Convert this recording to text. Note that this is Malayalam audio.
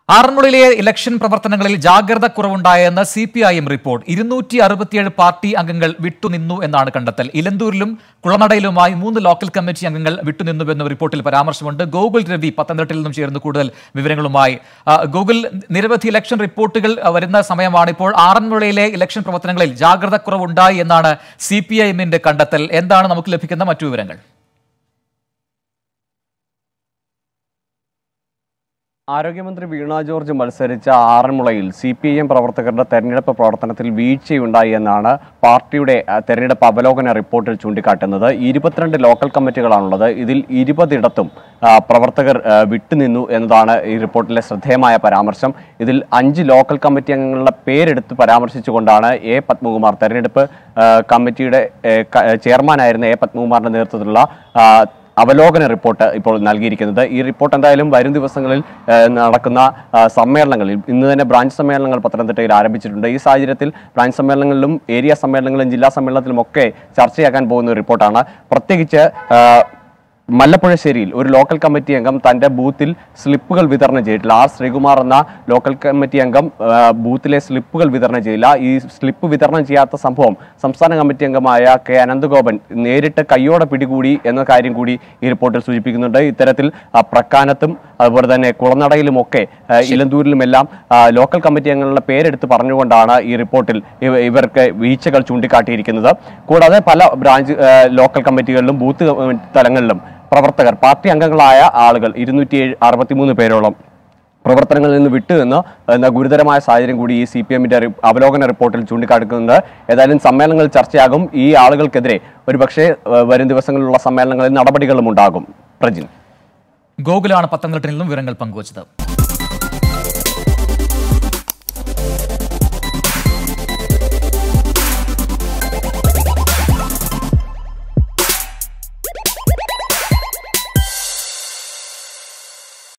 ആറന്മുളയിലെ ഇലക്ഷൻ പ്രവർത്തനങ്ങളിൽ ജാഗ്രത കുറവുണ്ടായെന്ന് C P I M report ഇരുന്നൂറ്റി അറുപത്തിയേഴ് പാർട്ടി അംഗങ്ങൾ വിട്ടുനിന്നു എന്നാണ് കണ്ടെത്തൽ ഇലന്തൂരിലും കുളനടയിലുമായി മൂന്ന് ലോക്കൽ കമ്മിറ്റി അംഗങ്ങൾ വിട്ടുനിന്നുവെന്നും റിപ്പോർട്ടിൽ പരാമർശമുണ്ട് ഗോകുൽ രവി പത്തനംതിട്ടയിൽ നിന്നും ചേർന്ന് കൂടുതൽ വിവരങ്ങളുമായി ആ, ഗോകുൽ നിരവധി ഇലക്ഷൻ റിപ്പോർട്ടുകൾ ആ, വരുന്ന സമയമാണ് ഇപ്പോൾ ആറന്മുളയിലെ ഇലക്ഷൻ പ്രവർത്തനങ്ങളിൽ ജാഗ്രത കുറവുണ്ടായി എന്നാണ് സി പി ഐ എമ്മിന്റെ കണ്ടെത്തൽ എന്താണ് നമുക്ക് ലഭിക്കുന്ന മറ്റു വിവരങ്ങൾ ആരോഗ്യമന്ത്രി വീണ ജോർജ് മത്സരിച്ച ആറന്മുളയിൽ സി പി ഐ എം പ്രവർത്തകരുടെ തെരഞ്ഞെടുപ്പ് പ്രവർത്തനത്തിൽ വീഴ്ചയുണ്ടായി എന്നാണ് പാർട്ടിയുടെ ആ, തെരഞ്ഞെടുപ്പ് അവലോകന റിപ്പോർട്ടിൽ ചൂണ്ടിക്കാട്ടുന്നത് ഇരുപത്തിരണ്ട് ലോക്കൽ കമ്മിറ്റികളാണുള്ളത് ഇതിൽ ഇരുപതിടത്തും ആ, പ്രവർത്തകർ ആ, വിട്ടുനിന്നു എന്നതാണ് ഈ റിപ്പോർട്ടിലെ ശ്രദ്ധേയമായ പരാമർശം ഇതിൽ അഞ്ച് ലോക്കൽ കമ്മിറ്റി അംഗങ്ങളുടെ പേരെടുത്ത് പരാമർശിച്ചുകൊണ്ടാണ് എ പത്മകുമാർ തെരഞ്ഞെടുപ്പ് ആ, കമ്മിറ്റിയുടെ ഏ, ക- ചെയർമാനായിരുന്ന എ പത്മകുമാറിന്റെ നേതൃത്വത്തിലുള്ള ആ, അവലോകന റിപ്പോർട്ട് ഇപ്പോൾ നൽകിയിരിക്കുന്നത് ഈ റിപ്പോർട്ട് എന്തായാലും വരും ദിവസങ്ങളിൽ ഏഹ്, നടക്കുന്ന ആ, സമ്മേളനങ്ങളിൽ ഇന്ന് തന്നെ ബ്രാഞ്ച് സമ്മേളനങ്ങൾ പത്തനംതിട്ടയിൽ ആരംഭിച്ചിട്ടുണ്ട് ഈ സാഹചര്യത്തിൽ ബ്രാഞ്ച് സമ്മേളനങ്ങളിലും ഏരിയ സമ്മേളനങ്ങളിലും ജില്ലാ സമ്മേളനത്തിലും ഒക്കെ ചർച്ചയാക്കാൻ പോകുന്ന ഒരു റിപ്പോർട്ടാണ് പ്രത്യേകിച്ച് ആ, മല്ലപ്പുഴശ്ശേരിയിൽ ഒരു ലോക്കൽ കമ്മിറ്റി അംഗം തന്റെ ബൂത്തിൽ സ്ലിപ്പുകൾ വിതരണം ചെയ്തിട്ടില്ല ആർ ശ്രീകുമാർ എന്ന ലോക്കൽ കമ്മിറ്റി അംഗം ആ, ബൂത്തിലെ സ്ലിപ്പുകൾ വിതരണം ചെയ്തില്ല ഈ സ്ലിപ്പ് വിതരണം ചെയ്യാത്ത സംഭവം സംസ്ഥാന കമ്മിറ്റി അംഗമായ കെ അനന്തഗോപൻ നേരിട്ട് കയ്യോടെ പിടികൂടി എന്ന കാര്യം കൂടി ഈ റിപ്പോർട്ടിൽ സൂചിപ്പിക്കുന്നുണ്ട് ഇത്തരത്തിൽ ആ, പ്രക്കാനത്തും അതുപോലെ തന്നെ കുളനടയിലുമൊക്കെ ആ, ഇലന്തൂരിലുമെല്ലാം ആ, ലോക്കൽ കമ്മിറ്റി അംഗങ്ങളുടെ പേരെടുത്ത് പറഞ്ഞുകൊണ്ടാണ് ഈ റിപ്പോർട്ടിൽ ഇവ- ഇവർക്ക് വീഴ്ചകൾ ചൂണ്ടിക്കാട്ടിയിരിക്കുന്നത് കൂടാതെ പല ബ്രാഞ്ച് ആ, ലോക്കൽ കമ്മിറ്റികളിലും ബൂത്ത് കമ്മിറ്റി തലങ്ങളിലും പ്രവർത്തകർ പാർട്ടി അംഗങ്ങളായ ആളുകൾ ഇരുന്നൂറ്റി അറുപത്തിമൂന്ന് പേരോളം പ്രവർത്തനങ്ങളിൽ നിന്ന് വിട്ടു നിന്ന് എന്ന ഗുരുതരമായ സാഹചര്യം കൂടി ഈ സി പി എമ്മിന്റെ അവലോകന റിപ്പോർട്ടിൽ ചൂണ്ടിക്കാണിക്കുന്നത് ഏതായാലും സമ്മേളനങ്ങളിൽ ചർച്ചയാകും ഈ ആളുകൾക്കെതിരെ ഒരുപക്ഷെ ഏഹ്, വരും ദിവസങ്ങളിലുള്ള സമ്മേളനങ്ങളിൽ നടപടികളും ഉണ്ടാകും പ്രജിൻ ഗോകുലാണ് പത്തനംതിട്ടയിൽ നിന്നും വിവരങ്ങൾ പങ്കുവച്ചത്